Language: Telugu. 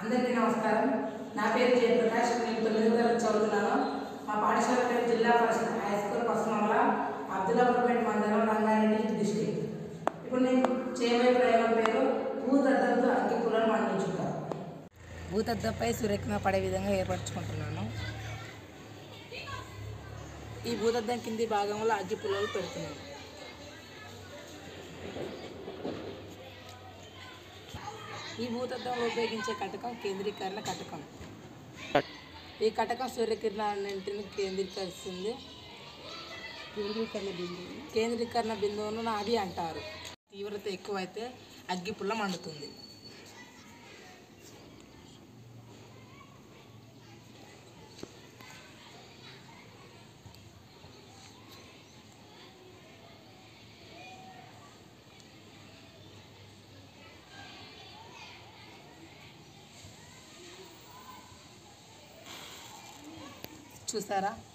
అందరికీ నమస్కారం నా పేరు జయప్రకాష్ నేను తొమ్మిదో తరగతి చదువుతున్నాను మా పాఠశాల పేరు జిల్లా పరిషత్ హై స్కూల్ పశ్చిమల అబ్దుల్లాపూర్పేట మండలం రంగారెడ్డి డిస్టిక్ ఇప్పుడు నేను చేయబోయే ప్రయోగం పేరు భూతద్దంతో అగ్గి పుల్లలు మండించుట భూతద్దంపై సురేఖన పడే విధంగా ఏర్పరచుకుంటున్నాను ఈ భూతద్దం కింది భాగంలో అగ్గి పుల్లలు పెడుతున్నాను ఈ భూతత్వంలో ఉపయోగించే కటకం కేంద్రీకరణ కటకం ఈ కటకం సూర్యకిరణాలన్నింటిని కేంద్రీకరిస్తుంది కేంద్రీకరణ బిందువు కేంద్రీకరణ బిందువును నాది అంటారు తీవ్రత ఎక్కువైతే అగ్గిపుల్ల మండుతుంది చూసారా